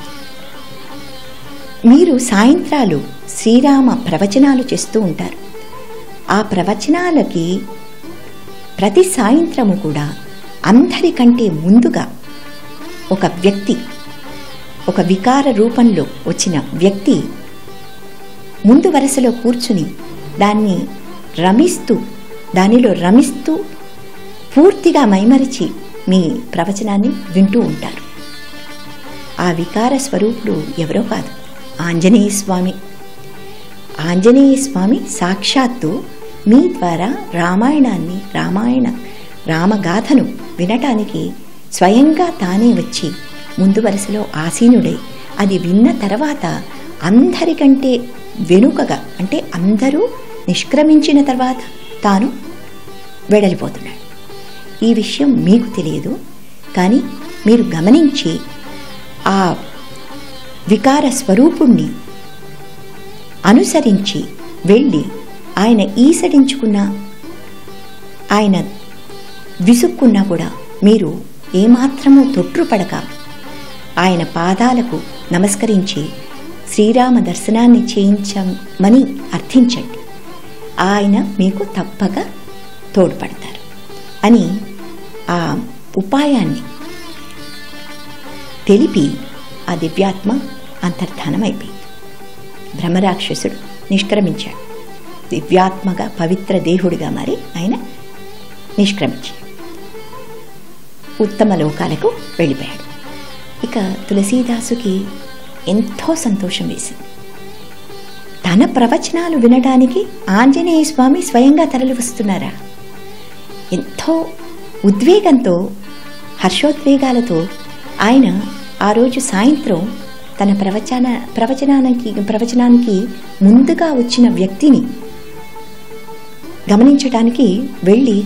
మీరు సాయంత్రాలు శ్రీరామ ప్రవచనాలు చేస్తూ ఉంటారు ఆ ప్రవచనాలకి ప్రతి సాయంత్రము కూడా అందరికంటే ముందుగా ఒక వ్యక్తి ఒక వికార రూపంలో వచ్చిన వ్యక్తి ముందు వరుసలో కూర్చుని దాన్ని రమిస్తూ దానిలో రమిస్తూ పూర్తిగా మైమరిచి మీ ప్రవచనాన్ని వింటూ ఉంటారు ఆ వికార స్వరూపుడు ఎవరో కాదు ఆంజనేయ స్వామి ఆంజనేయ స్వామి సాక్షాత్తు మీ ద్వారా రామాయణాన్ని రామాయణ రామగాథను వినటానికి స్వయంగా తానే వచ్చి ముందు వరుసలో ఆసీనుడై అది విన్న తర్వాత అందరికంటే వెనుకగా అంటే అందరూ నిష్క్రమించిన తర్వాత తాను వెడలిపోతున్నాడు ఈ విషయం మీకు తెలియదు కానీ మీరు గమనించి ఆ వికార స్వరూపుణ్ణి అనుసరించి వెళ్ళి ఆయన ఈసడించుకున్న ఆయన విసుక్కున్నా కూడా మీరు ఏమాత్రమూ తొట్రుపడక ఆయన పాదాలకు నమస్కరించి శ్రీరామ దర్శనాన్ని చేయించమని అర్థించండి ఆయన మీకు తప్పక తోడ్పడతారు అని ఆ ఉపాయాన్ని తెలిపి ఆ దివ్యాత్మ అంతర్ధానమైపోయింది బ్రహ్మరాక్షసుడు నిష్క్రమించాడు దివ్యాత్మగా పవిత్ర దేహుడిగా మారి ఆయన నిష్క్రమించాడు ఉత్తమ లోకాలకు వెళ్ళిపోయాడు ఇక తులసీదాసుకి ఎంతో సంతోషం వేసింది తన ప్రవచనాలు వినడానికి ఆంజనేయ స్వామి స్వయంగా తరలి వస్తున్నారా ఎంతో ఉద్వేగంతో హర్షోద్వేగాలతో ఆయన ఆ రోజు సాయంత్రం తన ప్రవచన ప్రవచనానికి ప్రవచనానికి ముందుగా వచ్చిన వ్యక్తిని గమనించడానికి వెళ్ళి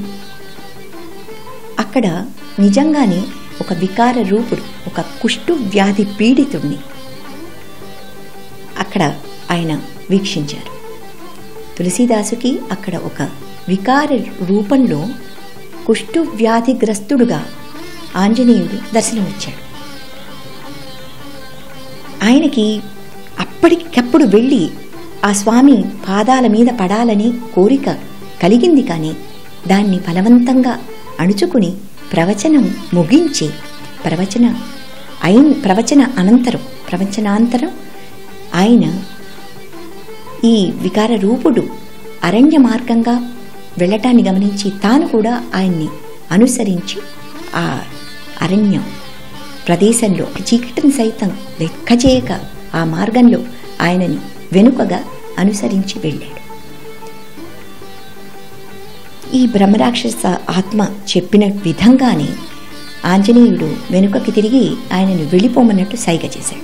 అక్కడ నిజంగానే ఒక వికార రూపుడు ఒక కుష్టు వ్యాధి పీడితుడిని అక్కడ ఆయన వీక్షించారు తులసీదాసుకి అక్కడ ఒక వికార రూపంలో కుష్టు వ్యాధిగ్రస్తుడుగా ఆంజనేయుడు దర్శనమిచ్చాడు ఆయనకి అప్పటికప్పుడు వెళ్ళి ఆ స్వామి పాదాల మీద పడాలని కోరిక కలిగింది కానీ దాన్ని బలవంతంగా అణుచుకుని ప్రవచనం ముగించి ప్రవచన అయిన ప్రవచన అనంతరం ప్రవచనాంతరం ఆయన ఈ వికార రూపుడు అరణ్య మార్గంగా వెళ్ళటాన్ని గమనించి తాను కూడా ఆయన్ని అనుసరించి ఆ అరణ్యం ప్రదేశంలో చీకటిని సైతం లెక్క చేయక ఆ మార్గంలో ఆయనని వెనుకగా అనుసరించి వెళ్ళాడు ఈ బ్రహ్మరాక్షస ఆత్మ చెప్పిన విధంగానే ఆంజనేయుడు వెనుకకి తిరిగి ఆయనను వెళ్ళిపోమన్నట్టు సైగ చేశాడు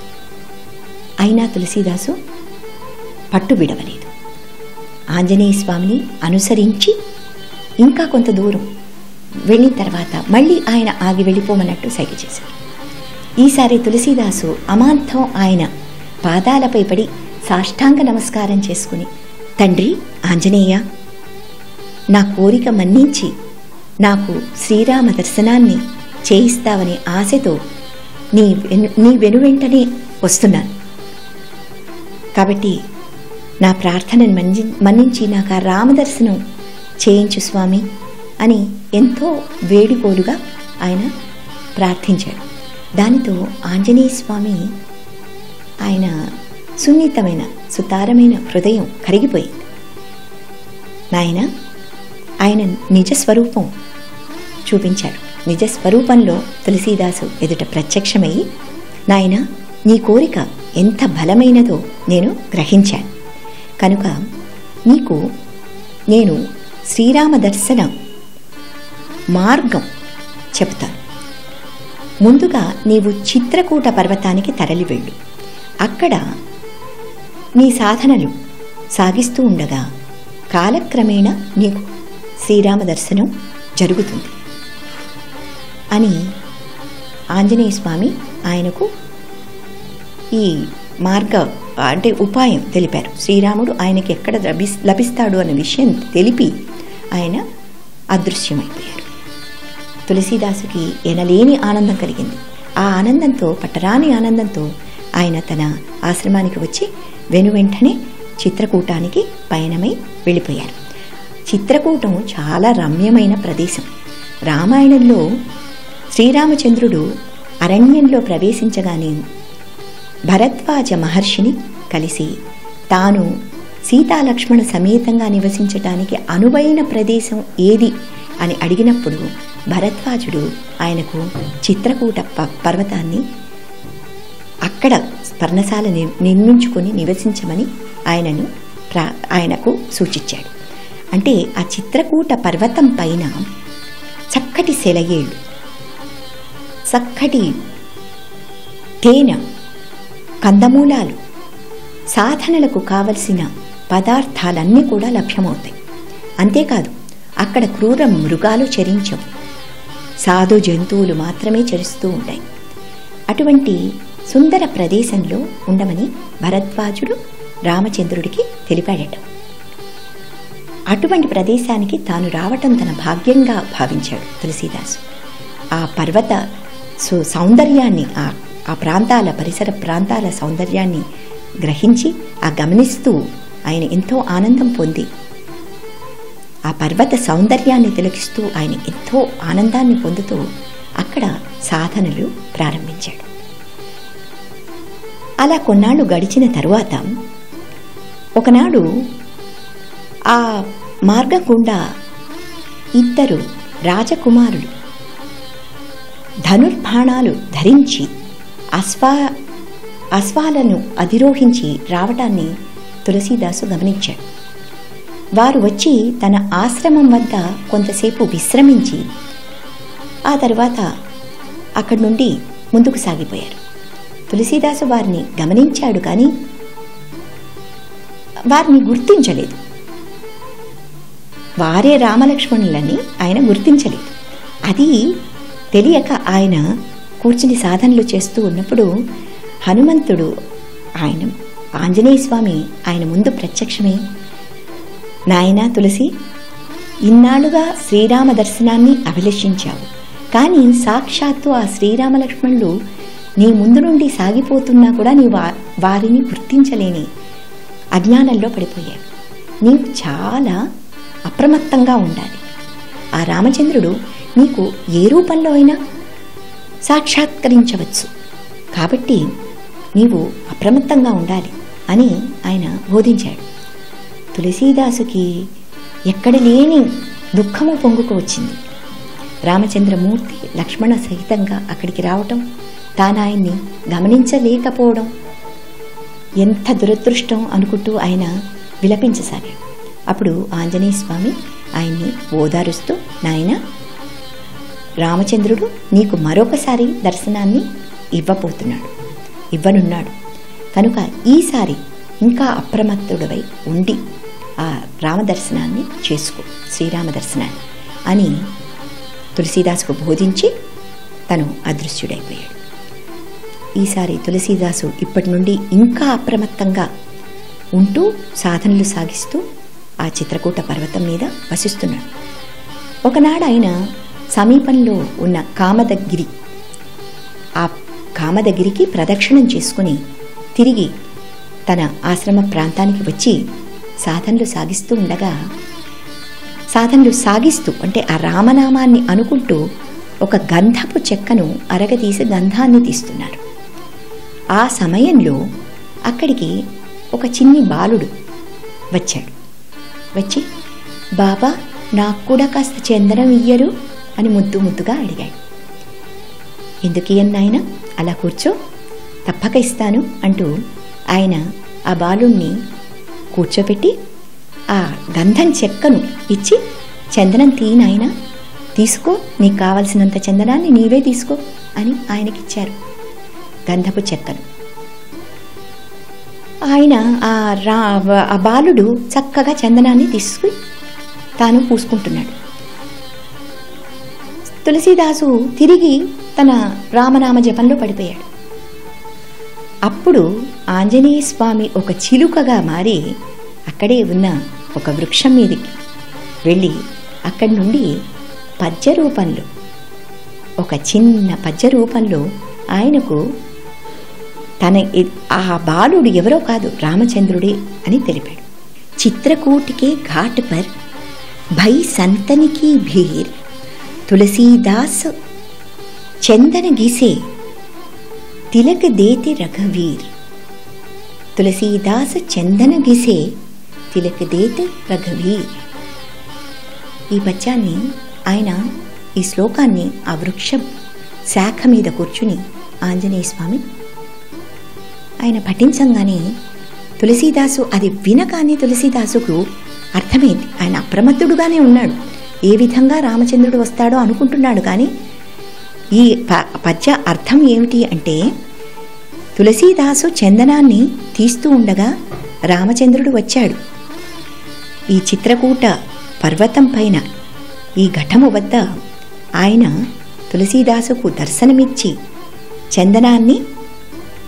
అయినా తులసీదాసు పట్టు విడవలేదు ఆంజనేయ స్వామిని అనుసరించి ఇంకా కొంత దూరం వెళ్ళిన తర్వాత మళ్ళీ ఆయన ఆగి వెళ్ళిపోమన్నట్టు సైగ చేశారు ఈసారి తులసీదాసు అమాంతం ఆయన పాదాలపై పడి సాష్టాంగ నమస్కారం చేసుకుని తండ్రి ఆంజనేయ నా కోరిక మన్నించి నాకు శ్రీరామ దర్శనాన్ని చేయిస్తావనే ఆశతో నీ వెను నీ వెనువెంటనే వస్తున్నాను కాబట్టి నా ప్రార్థనను మన్ని మన్నించి నాకు ఆ రామదర్శనం చేయించు స్వామి అని ఎంతో వేడుకోలుగా ఆయన ప్రార్థించాడు దానితో ఆంజనేయ స్వామి ఆయన సున్నితమైన సుతారమైన హృదయం కరిగిపోయింది నాయన ఆయన నిజ స్వరూపం చూపించాడు నిజ స్వరూపంలో తులసీదాసు ఎదుట ప్రత్యక్షమయ్యి నాయన నీ కోరిక ఎంత బలమైనదో నేను గ్రహించాను కనుక నీకు నేను శ్రీరామ దర్శనం మార్గం చెప్తాను ముందుగా నీవు చిత్రకూట పర్వతానికి తరలి వెళ్ళు అక్కడ నీ సాధనలు సాగిస్తూ ఉండగా కాలక్రమేణా నీకు శ్రీరామ దర్శనం జరుగుతుంది అని ఆంజనేయ స్వామి ఆయనకు ఈ మార్గ అంటే ఉపాయం తెలిపారు శ్రీరాముడు ఆయనకి ఎక్కడ లభి లభిస్తాడు అన్న విషయం తెలిపి ఆయన అదృశ్యమైపోయారు తులసీదాసుకి ఎనలేని ఆనందం కలిగింది ఆ ఆనందంతో పట్టరాని ఆనందంతో ఆయన తన ఆశ్రమానికి వచ్చి వెను వెంటనే చిత్రకూటానికి పయనమై వెళ్ళిపోయారు చిత్రకూటం చాలా రమ్యమైన ప్రదేశం రామాయణంలో శ్రీరామచంద్రుడు అరణ్యంలో ప్రవేశించగానే భరద్వాజ మహర్షిని కలిసి తాను సీతాలక్ష్మణ సమేతంగా నివసించటానికి అనువైన ప్రదేశం ఏది అని అడిగినప్పుడు భరద్వాజుడు ఆయనకు చిత్రకూట ప- పర్వతాన్ని అక్కడ పర్ణశాల నిర్- నిర్మించుకొని నివసించమని ఆయనను ప్రా ఆయనకు సూచించాడు అంటే ఆ చిత్రకూట పర్వతం పైన చక్కటి సెలయేళ్ళు చక్కటి తేనె కందమూలాలు సాధనలకు కావలసిన పదార్థాలన్నీ కూడా లభ్యమవుతాయి అంతేకాదు అక్కడ క్రూర మృగాలు చరించవు సాధు జంతువులు మాత్రమే చరిస్తూ ఉంటాయి అటువంటి సుందర ప్రదేశంలో ఉండమని భరద్వాజుడు రామచంద్రుడికి తెలిపాడట అటువంటి ప్రదేశానికి తాను రావటం తన భాగ్యంగా భావించాడు తులసీదాసు ఆ పర్వత సు సౌందర్యాన్ని ఆ ఆ ప్రాంతాల పరిసర ప్రాంతాల సౌందర్యాన్ని గ్రహించి ఆ గమనిస్తూ ఆయన ఎంతో ఆనందం పొంది ఆ పర్వత సౌందర్యాన్ని తిలకిస్తూ ఆయన ఎంతో ఆనందాన్ని పొందుతూ అక్కడ సాధనలు ప్రారంభించాడు అలా కొన్నాళ్ళు గడిచిన తరువాత ఒకనాడు ఆ మార్గం గుండా ఇద్దరు రాజకుమారులు ధనుర్బాణాలు ధరించి అశ్వా అశ్వాలను అధిరోహించి రావటాన్ని తులసీదాసు గమనించాడు వారు వచ్చి తన ఆశ్రమం వద్ద కొంతసేపు విశ్రమించి ఆ తర్వాత అక్కడి నుండి ముందుకు సాగిపోయారు తులసీదాసు వారిని గమనించాడు కానీ వారిని గుర్తించలేదు వారే రామలక్ష్మణులని ఆయన గుర్తించలేదు అది తెలియక ఆయన కూర్చుని సాధనలు చేస్తూ ఉన్నప్పుడు హనుమంతుడు ఆయన ఆంజనేయ స్వామి ఆయన ముందు ప్రత్యక్షమే నాయన తులసి ఇన్నాళ్ళుగా శ్రీరామ దర్శనాన్ని అభిలషించావు కానీ సాక్షాత్తు ఆ శ్రీరామ లక్ష్మణులు నీ ముందు నుండి సాగిపోతున్నా కూడా నీ వా వారిని గుర్తించలేని అజ్ఞానంలో పడిపోయావు నీవు చాలా అప్రమత్తంగా ఉండాలి ఆ రామచంద్రుడు నీకు ఏ రూపంలో అయినా సాక్షాత్కరించవచ్చు కాబట్టి నీవు అప్రమత్తంగా ఉండాలి అని ఆయన బోధించాడు తులసీదాసుకి ఎక్కడ లేని దుఃఖము పొంగుకు వచ్చింది రామచంద్రమూర్తి లక్ష్మణ సహితంగా అక్కడికి రావటం తాను ఆయన్ని గమనించలేకపోవడం ఎంత దురదృష్టం అనుకుంటూ ఆయన విలపించసాగాడు అప్పుడు ఆంజనేయ స్వామి ఆయన్ని ఓదారుస్తూ నాయన రామచంద్రుడు నీకు మరొకసారి దర్శనాన్ని ఇవ్వబోతున్నాడు ఇవ్వనున్నాడు కనుక ఈసారి ఇంకా అప్రమత్తుడవై ఉండి ఆ రామదర్శనాన్ని చేసుకో శ్రీరామ దర్శనాన్ని అని తులసీదాసుకు బోధించి తను అదృశ్యుడైపోయాడు ఈసారి తులసీదాసు ఇప్పటి నుండి ఇంకా అప్రమత్తంగా ఉంటూ సాధనలు సాగిస్తూ ఆ చిత్రకూట పర్వతం మీద వసిస్తున్నాడు ఒకనాడు ఆయన సమీపంలో ఉన్న కామదగిరి ఆ కామదగిరికి ప్రదక్షిణం చేసుకుని తిరిగి తన ఆశ్రమ ప్రాంతానికి వచ్చి సాధనలు సాగిస్తూ ఉండగా సాధనలు సాగిస్తూ అంటే ఆ రామనామాన్ని అనుకుంటూ ఒక గంధపు చెక్కను అరగదీసి గంధాన్ని తీస్తున్నారు ఆ సమయంలో అక్కడికి ఒక చిన్ని బాలుడు వచ్చాడు వచ్చి బాబా నాకు కూడా కాస్త చందనం ఇయ్యరు అని ముద్దు ముద్దుగా అడిగాడు ఎందుకు ఇయ్యన్నాయన అలా కూర్చో తప్పక ఇస్తాను అంటూ ఆయన ఆ బాలుణ్ణి కూర్చోపెట్టి ఆ గంధం చెక్కను ఇచ్చి చందనం తీనాయన తీసుకో నీకు కావలసినంత చందనాన్ని నీవే తీసుకో అని ఆయనకిచ్చారు గంధపు చెక్కను ఆయన ఆ రా ఆ బాలుడు చక్కగా చందనాన్ని తీసుకుని తాను పూసుకుంటున్నాడు తులసీదాసు తిరిగి తన రామనామ జపంలో పడిపోయాడు అప్పుడు ఆంజనేయ స్వామి ఒక చిలుకగా మారి అక్కడే ఉన్న ఒక వృక్షం మీదకి వెళ్ళి అక్కడి నుండి పద్య రూపంలో ఒక చిన్న పద్య రూపంలో ఆయనకు తన ఇ- ఆ బాలుడు ఎవరో కాదు రామచంద్రుడే అని తెలిపాడు చిత్రకూటికే ఘాట్ పర్ భై సంతనికి భీర్ తులసీదాస్ చందన గీసే తిలక్ దేతి రఘువీర్ తులసీదాస్ చందన గిసే తిలక్ దేత్ రఘువీర్ ఈ పద్యాన్ని ఆయన ఈ శ్లోకాన్ని ఆ వృక్ష శాఖ మీద కూర్చుని ఆంజనేయ స్వామి ఆయన పఠించంగానే తులసీదాసు అది వినగానే తులసీదాసుకు అర్థమైంది ఆయన అప్రమత్తుడుగానే ఉన్నాడు ఏ విధంగా రామచంద్రుడు వస్తాడో అనుకుంటున్నాడు కానీ ఈ ప- పద్య అర్థం ఏమిటి అంటే తులసీదాసు చందనాన్ని తీస్తూ ఉండగా రామచంద్రుడు వచ్చాడు ఈ చిత్రకూట పర్వతం పైన ఈ ఘటము వద్ద ఆయన తులసీదాసుకు దర్శనమిచ్చి చందనాన్ని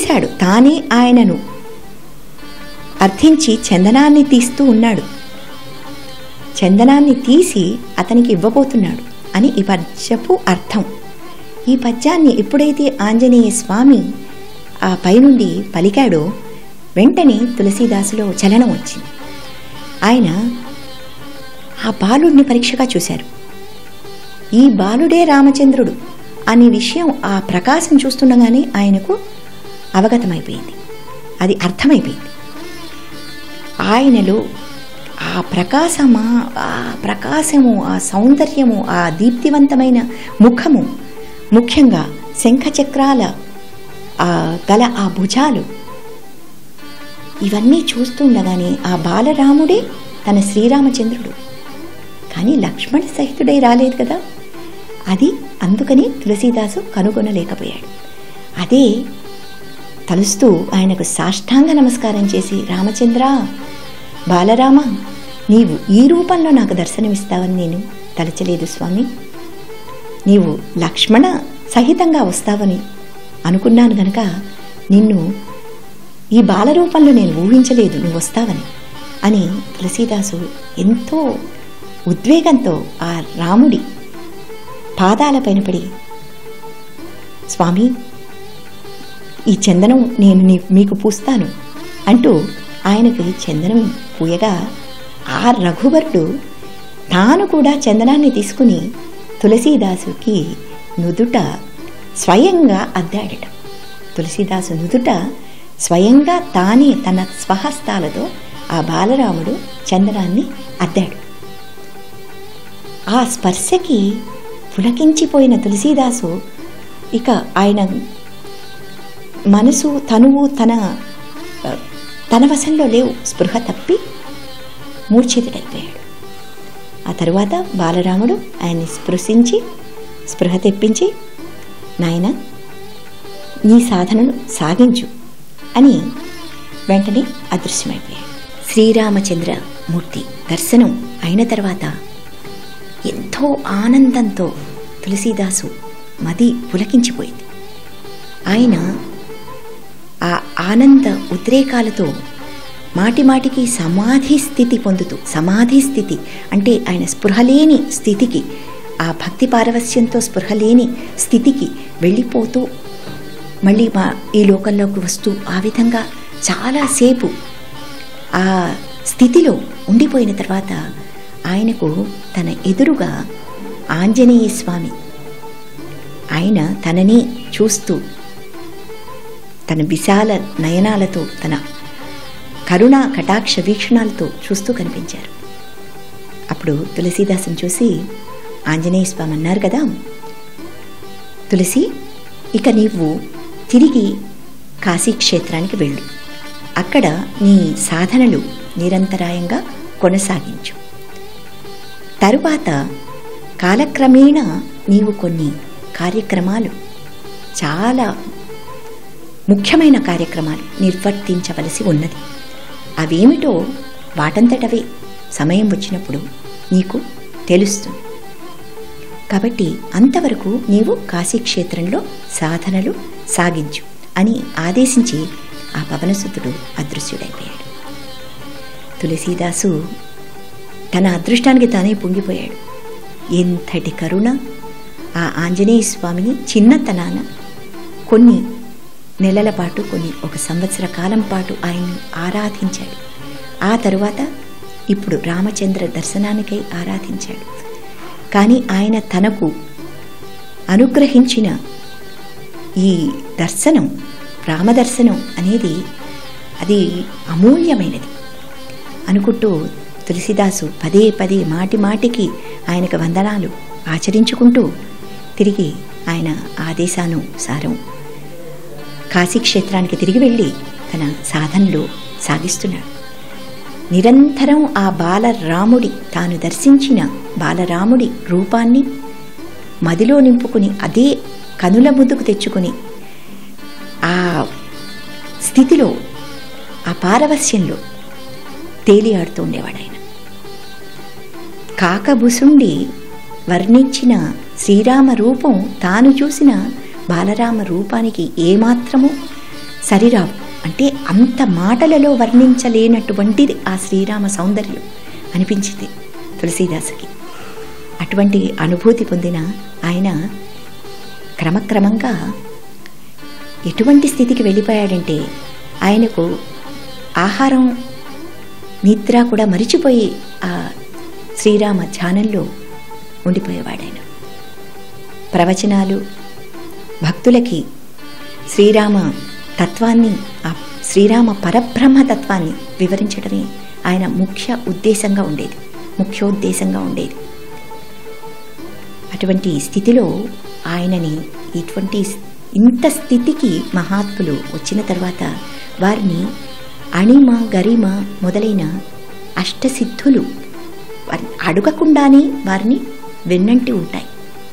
చూశాడు తానే ఆయనను అర్థించి చందనాన్ని తీస్తూ ఉన్నాడు చందనాన్ని తీసి అతనికి ఇవ్వబోతున్నాడు అని ఈ పద్యపు అర్థం ఈ పద్యాన్ని ఎప్పుడైతే ఆంజనేయ స్వామి ఆ పైనుండి పలికాడో వెంటనే తులసీదాసులో చలనం వచ్చింది ఆయన ఆ బాలుడిని పరీక్షగా చూశారు ఈ బాలుడే రామచంద్రుడు అనే విషయం ఆ ప్రకాశం చూస్తుండగానే ఆయనకు అవగతమైపోయింది అది అర్థమైపోయింది ఆయనలో ఆ ప్రకాశమా ఆ ప్రకాశము ఆ సౌందర్యము ఆ దీప్తివంతమైన ముఖము ముఖ్యంగా శంఖచక్రాల ఆ గల ఆ భుజాలు ఇవన్నీ చూస్తుండగానే ఆ బాలరాముడే తన శ్రీరామచంద్రుడు కానీ లక్ష్మణ సహితుడై రాలేదు కదా అది అందుకని తులసీదాసు కనుగొనలేకపోయాడు అదే తలుస్తూ ఆయనకు సాష్టాంగ నమస్కారం చేసి రామచంద్ర బాలరామ నీవు ఈ రూపంలో నాకు దర్శనమిస్తావని నేను తలచలేదు స్వామి నీవు లక్ష్మణ సహితంగా వస్తావని అనుకున్నాను గనక నిన్ను ఈ బాలరూపంలో నేను ఊహించలేదు నువ్వు వస్తావని అని తులసీదాసు ఎంతో ఉద్వేగంతో ఆ రాముడి పాదాలపైన పడి స్వామి ఈ చందనం నేను నీ మీకు పూస్తాను అంటూ ఆయనకి చందనం పూయగా ఆ రఘువరుడు తాను కూడా చందనాన్ని తీసుకుని తులసీదాసుకి నుదుట స్వయంగా అద్దాడట తులసీదాసు నుదుట స్వయంగా తానే తన స్వహస్తాలతో ఆ బాలరాముడు చందనాన్ని అద్దాడు ఆ స్పర్శకి పులకించిపోయిన తులసీదాసు ఇక ఆయన మనసు తనువు తన తన వశంలో లేవు స్పృహ తప్పి మూర్ఛితుడైపోయాడు ఆ తరువాత బాలరాముడు ఆయన్ని స్పృశించి స్పృహ తెప్పించి నాయన నీ సాధనను సాగించు అని వెంటనే అదృశ్యమైపోయాడు శ్రీరామచంద్ర మూర్తి దర్శనం అయిన తర్వాత ఎంతో ఆనందంతో తులసీదాసు మది పులకించిపోయింది ఆయన ఆ ఆనంద ఉద్రేకాలతో మాటి మాటికి సమాధి స్థితి పొందుతూ సమాధి స్థితి అంటే ఆయన స్పృహలేని స్థితికి ఆ భక్తి పారవస్యంతో స్పృహలేని స్థితికి వెళ్ళిపోతూ మళ్ళీ మా ఈ లోకంలోకి వస్తూ ఆ విధంగా చాలాసేపు ఆ స్థితిలో ఉండిపోయిన తర్వాత ఆయనకు తన ఎదురుగా ఆంజనేయ స్వామి ఆయన తనని చూస్తూ తన విశాల నయనాలతో తన కరుణ కటాక్ష వీక్షణాలతో చూస్తూ కనిపించారు అప్పుడు తులసీదాసుని చూసి ఆంజనేయ స్వామి అన్నారు కదా తులసి ఇక నీవు తిరిగి కాశీక్షేత్రానికి వెళ్ళు అక్కడ నీ సాధనలు నిరంతరాయంగా కొనసాగించు తరువాత కాలక్రమేణా నీవు కొన్ని కార్యక్రమాలు చాలా ముఖ్యమైన కార్యక్రమాలు నిర్వర్తించవలసి ఉన్నది అవేమిటో వాటంతటవే సమయం వచ్చినప్పుడు నీకు తెలుస్తుంది కాబట్టి అంతవరకు నీవు కాశీక్షేత్రంలో సాధనలు సాగించు అని ఆదేశించి ఆ పవనసుతుడు అదృశ్యుడైపోయాడు తులసీదాసు తన అదృష్టానికి తానే పొంగిపోయాడు ఎంతటి కరుణ ఆ ఆంజనేయ స్వామిని చిన్నతనాన కొన్ని నెలల పాటు కొన్ని ఒక సంవత్సర కాలం పాటు ఆయన్ని ఆరాధించాడు ఆ తరువాత ఇప్పుడు రామచంద్ర దర్శనానికై ఆరాధించాడు కానీ ఆయన తనకు అనుగ్రహించిన ఈ దర్శనం రామదర్శనం అనేది అది అమూల్యమైనది అనుకుంటూ తులసిదాసు పదే పదే మాటి మాటికి ఆయనకు వందనాలు ఆచరించుకుంటూ తిరిగి ఆయన ఆదేశానుసారం కాశీక్షేత్రానికి తిరిగి వెళ్ళి తన సాధనలు సాగిస్తున్నాడు నిరంతరం ఆ బాలరాముడి తాను దర్శించిన బాలరాముడి రూపాన్ని మదిలో నింపుకుని అదే కనుల ముందుకు తెచ్చుకుని ఆ స్థితిలో ఆ పారవస్యంలో తేలియాడుతూ ఉండేవాడు ఆయన కాకబుసుండి వర్ణించిన శ్రీరామ రూపం తాను చూసిన బాలరామ రూపానికి ఏమాత్రము సరిరావు అంటే అంత మాటలలో వర్ణించలేనటువంటిది ఆ శ్రీరామ సౌందర్యం అనిపించింది తులసీదాసుకి అటువంటి అనుభూతి పొందిన ఆయన క్రమక్రమంగా ఎటువంటి స్థితికి వెళ్ళిపోయాడంటే ఆయనకు ఆహారం నిద్ర కూడా మరిచిపోయి ఆ శ్రీరామ ధ్యానంలో ఉండిపోయేవాడు ఆయన ప్రవచనాలు భక్తులకి శ్రీరామ తత్వాన్ని ఆ శ్రీరామ పరబ్రహ్మ తత్వాన్ని వివరించడమే ఆయన ముఖ్య ఉద్దేశంగా ఉండేది ముఖ్యోద్దేశంగా ఉండేది అటువంటి స్థితిలో ఆయనని ఇటువంటి ఇంత స్థితికి మహాత్ములు వచ్చిన తర్వాత వారిని అణిమ గరిమ మొదలైన అష్టసిద్ధులు వారి అడగకుండానే వారిని వెన్నంటి ఉంటాయి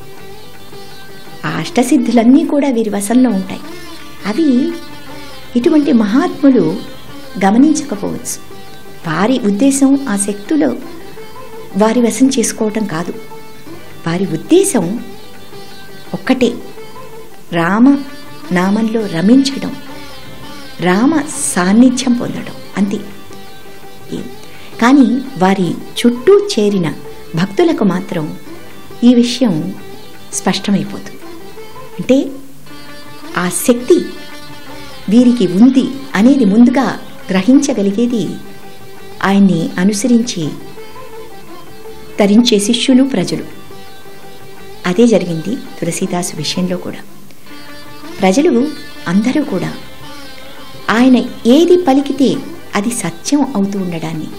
ఆ అష్టసిద్ధులన్నీ కూడా వీరి వశంలో ఉంటాయి అవి ఇటువంటి మహాత్ములు గమనించకపోవచ్చు వారి ఉద్దేశం ఆ శక్తులు వారి వశం చేసుకోవటం కాదు వారి ఉద్దేశం ఒక్కటే రామ నామంలో రమించడం రామ సాన్నిధ్యం పొందడం అంతే ఏం- కానీ వారి చుట్టూ చేరిన భక్తులకు మాత్రం ఈ విషయం స్పష్టమైపోతుంది అంటే ఆ శక్తి వీరికి ఉంది అనేది ముందుగా గ్రహించగలిగేది ఆయన్ని అనుసరించి తరించే శిష్యులు ప్రజలు అదే జరిగింది తులసీదాసు విషయంలో కూడా ప్రజలు అందరూ కూడా ఆయన ఏది పలికితే అది సత్యం అవుతూ ఉండడాన్ని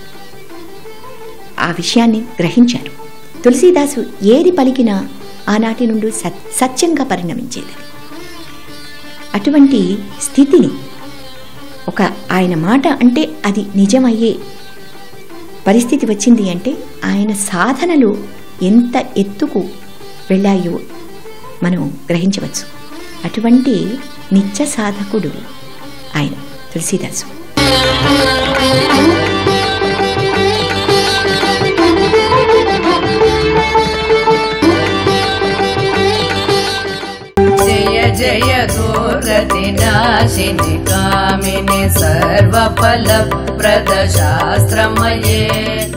ఆ విషయాన్ని గ్రహించారు తులసీదాసు ఏది పలికినా ఆనాటి నుండి సత్ సత్యంగా పరిణమించేది అటువంటి స్థితిని ఒక ఆయన మాట అంటే అది నిజమయ్యే పరిస్థితి వచ్చింది అంటే ఆయన సాధనలు ఎంత ఎత్తుకు వెళ్ళాయో మనం గ్రహించవచ్చు అటువంటి నిత్య సాధకుడు ఆయన తులసీదాసు जय जय दुरतिनाशिनि कामिनि सर्वफलप्रदशास्त्रमये